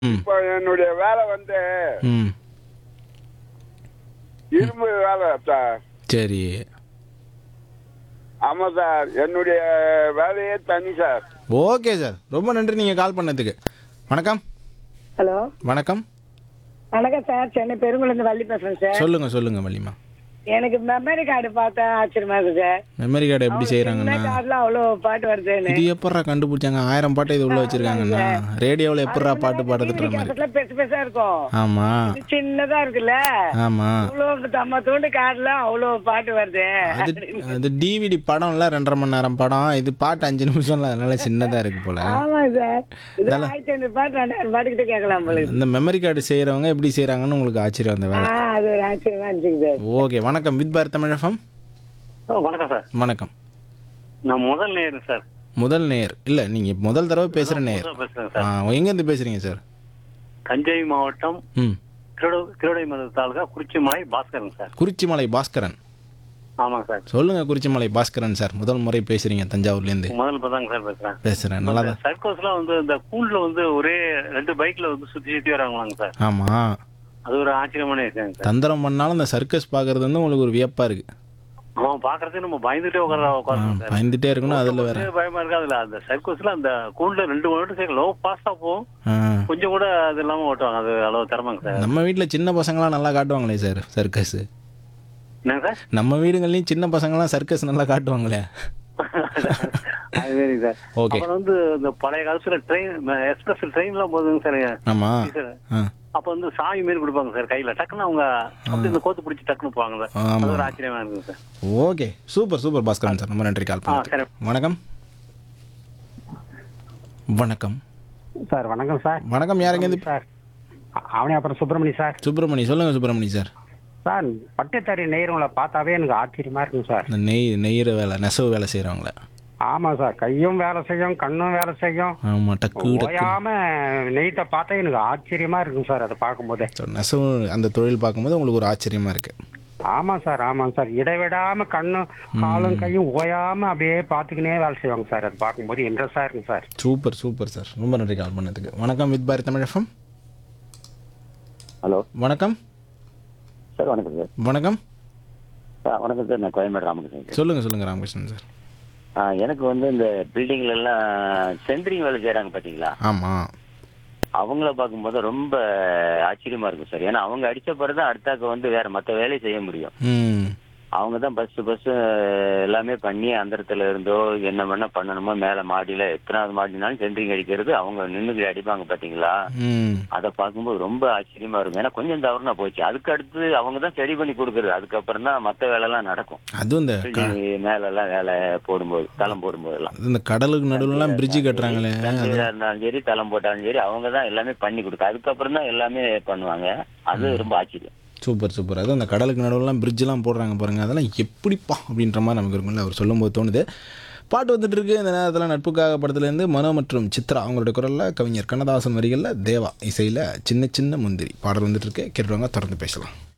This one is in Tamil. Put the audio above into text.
ம் இப்போ என்னுடைய வேலை வந்து ம் இரும்பு வேலை சார் சரி ஆமா சார் என்னுடைய வேலையே தனி சார் ஓகே சார் ரொம்ப நன்றி நீங்கள் கால் பண்ணதுக்கு வணக்கம் ஹலோ வணக்கம் வணக்கம் சார் சென்னை பெருங்குளந்து வள்ளி பேசுறேன் சார் சொல்லுங்கள் சொல்லுங்கள் வள்ளிமா எனக்கு மெமரி கார்டு பார்த்தா ஆச்சரியமா இருக்கு சார் மெமரி கார்டு எப்படி சின்ன செய்கிறாங்கன்னா கார்டுல அவ்வளோ பாட்டு வருதுன்னு இது எப்பட்றா கண்டுபிடிச்சாங்க ஆயிரம் பாட்டு இது உள்ள வச்சிருக்காங்கன்னா ரேடியோவில் எப்பட்றா பாட்டு பாடுறதுன்ற மாதிரி கேசட்ல பெருசு பெருசா இருக்கும் ஆமாம் இது சின்னதா இருக்குல்ல ஆமாம் அவ்வளோ தம்ம தூண்டு கார்டுல அவ்வளோ பாட்டு வருது அது அது டிவிடி படம்ல ரெண்டரை மணி நேரம் படம் இது பாட்டு அஞ்சு நிமிஷம்ல அதனால சின்னதாக இருக்கு போல ஆமா சார் இது ஆயிரத்தி ஐநூறு பாட்டு ரெண்டாயிரம் பாட்டுக்கிட்ட கேட்கலாம் போல இந்த மெமரி கார்டு செய்கிறவங்க எப்படி செய்கிறாங்கன்னு உங்களுக்கு ஆச்சரியம் அந்த வேலை ஆ அது ஒரு ஆச்சரியமா இருந்துச்சு சார் ஓகே வணக்கம் வித் பார் தமிழகம் ஓ, வணக்கம் சார் வணக்கம் நான் முதல் நேரு சார் முதல் நேர் இல்லை நீங்கள் முதல் தடவை பேசுகிற நேர் முதல்ல பேசுறேன் ஆ சார் எங்கேருந்து பேசுகிறீங்க சார் தஞ்சை மாவட்டம் ம் கிருட கிருடைமலை தாலுகா குறிச்சிமலை பாஸ்கரன் சார் குறிச்சிமலை பாஸ்கரன் ஆமாங்க சார் சொல்லுங்கள் குறிச்சிமலை பாஸ்கரன் சார் முதல் முறை பேசுகிறீங்க தஞ்சாவூர்லேருந்து முதல் இப்பதாங்க சார் பேசுறேன் பேசுகிறேன் நல்லா தான் சர்க்கோஸ்லாம் வந்து இந்த கூண்ட்ல வந்து ஒரே ரெண்டு பைக்ல வந்து சுத்தி சுத்தி வராங்களாங்க சார் ஆமாம் அது ஒரு ஆச்சரியமான விஷயங்க சார் தந்திரம் பண்ணாலும் இந்த சர்க்கஸ் பார்க்கறது வந்து உங்களுக்கு ஒரு வியப்பாக இருக்குது அவன் பாக்குறதுக்கு நம்ம பயந்துட்டே உட்கார உட்காரணும் சார் பயந்துட்டே இருக்கணும் அதில் வேற கொஞ்சம் பயமா இருக்கு அதுல அந்த சர்க்கஸ்ல அந்த கூண்ட்ல ரெண்டு மணி நேரம் லோ பாஸ்டா போகும் ஆ கொஞ்சம் கூட அது இல்லாம ஓட்டுவாங்க அது அளவு திறமைங்க சார் நம்ம வீட்டில் சின்ன பசங்களாம் நல்லா காட்டுவாங்களே சார் சர்க்கஸ் என்னங்க சார் நம்ம வீடுகள்லையும் சின்ன பசங்களாம் சர்க்கஸ் நல்லா காட்டுவாங்களே அது சரி சார் ஓகே அப்புறம் வந்து இந்த பழைய காலத்துல ட்ரெயின் எக்ஸ்பிரஸ் ட்ரெயின்லாம் போகுதுங்க சார் ஆமாம் சார் ஆ அப்ப வந்து சாமி மாரி கொடுப்பாங்க சார் கையில டக்குன்னு அவங்க அப்படி இந்த கோத்து பிடிச்சி டக்குன்னு போவாங்க சார் ஆமா. அது ஒரு ஆச்சரியமா இருக்குங்க sir okay super super Baskaran sir ரொம்ப நன்றி கால் ஆ பண்ணி சரி வணக்கம் வணக்கம் சார் வணக்கம் சார் வணக்கம் யாருங்க சார் அ- அவனே அப்புறம் சுப்பிரமணி சார் சுப்பிரமணி சொல்லுங்க சுப்பிரமணி சார் சார் பட்டத்தறி நெய்யறவங்கள பார்த்தாவே எனக்கு ஆச்சரியமா இருக்குங்க சார் இந்த நெய் நெய்கிற வேலை நெசவு வேலை செய்கிறவங்கள ஆமா சார் கையும் வேலை செய்யும் கண்ணும் வேலை செய்யும் ஆமாம் டக்கு டக்கு ஓயாம நெய்த்தை பார்த்தா எனக்கு ஆச்சரியமா இருக்கும் சார் அதை பார்க்கும்போதே So, நெசவு அந்த தொழில் பார்க்கும்போது உங்களுக்கு ஒரு ஆச்சரியமாக இருக்குது ஆமா சார் ஆமாங்க சார் இடைவிடாம கண்ணும் காலும் கையும் ஓயாம அப்படியே பார்த்துக்கினே வேலை செய்வாங்க சார் அது பார்க்கும்போது இன்ட்ரெஸ்டா இருக்கும் சார் சூப்பர் சூப்பர் சார் ரொம்ப நன்றி கால் பண்ணதுக்கு வணக்கம் வித் பாரத் தமிழகம் ஹலோ வணக்கம் சார் வணக்கம் சார் வணக்கம் ஆ, வணக்கம் சார் நான் கோயம்பேடு ராமகிருஷ்ணன் சார் சொல்லுங்கள் சொல்லுங்கள் ராமகிருஷ்ணன் சார் ஆ, எனக்கு வந்து இந்த பில்டிங்ல எல்லாம் சென்ட்ரிங் வேலை செய்றாங்க பாத்தீங்களா ஆமாம் அவங்கள பார்க்கும்போது ரொம்ப ஆச்சரியமா இருக்கும் சார் ஏன்னா அவங்க அடிச்ச பிறகு தான் அடுத்தாக்க வந்து வேற மற்ற வேலையை செய்ய முடியும் ம் அவங்க தான் பஸ் பஸ் எல்லாமே பண்ணி அந்த இடத்துல இருந்தோ என்ன பண்ண பண்ணணுமோ மேல மாடியில எத்தனாவது மாடினாலும் சென்ட்ரிங் அடிக்கிறது அவங்க நின்னுக்கு அடிப்பாங்க பாத்தீங்களா ம் அதை பார்க்கும்போது ரொம்ப ஆச்சரியமா இருக்கும் ஏன்னா கொஞ்சம் தவறுனா போச்சு அதுக்கு அடுத்து அவங்க தான் சரி பண்ணி கொடுக்குறது அதுக்கப்புறம் தான் மற்ற வேலைலாம் நடக்கும் அதுவும் இந்த க- பில்டிங் மேல எல்லாம் வேலை போடும்போது தளம் போடும்போது எல்லாம் இந்த கடலுக்கு நடுவுலலாம் பிரிட்ஜு கட்டுறாங்களே தண்ணீரா இருந்தாலும் சரி தளம் போட்டாலும் சரி அவங்க தான் எல்லாமே பண்ணி கொடுக்க அதுக்கப்புறம் தான் எல்லாமே பண்ணுவாங்க அது ரொம்ப ஆச்சரியம் சூப்பர் சூப்பர் அதுவும் அந்த கடலுக்கு நடுவுலாம் பிரிட்ஜெலாம் போடுறாங்க பாருங்கள் அதெல்லாம் எப்படிப்பா அப்படின்ற மாதிரி நமக்கு இருக்கும்ல அவர் சொல்லும்போது தோணுது பாட்டு வந்துட்டு இருக்கு இந்த நேரத்தில் நட்புக்காக படத்துலேருந்து மனோ மற்றும் சித்ரா அவங்களுடைய குரலில் கவிஞர் கண்ணதாசன் வரிகளில் தேவா இசையில் சின்ன சின்ன முந்திரி பாடல் வந்துட்டு இருக்கு கேட்டுருவாங்க தொடர்ந்து பேசலாம்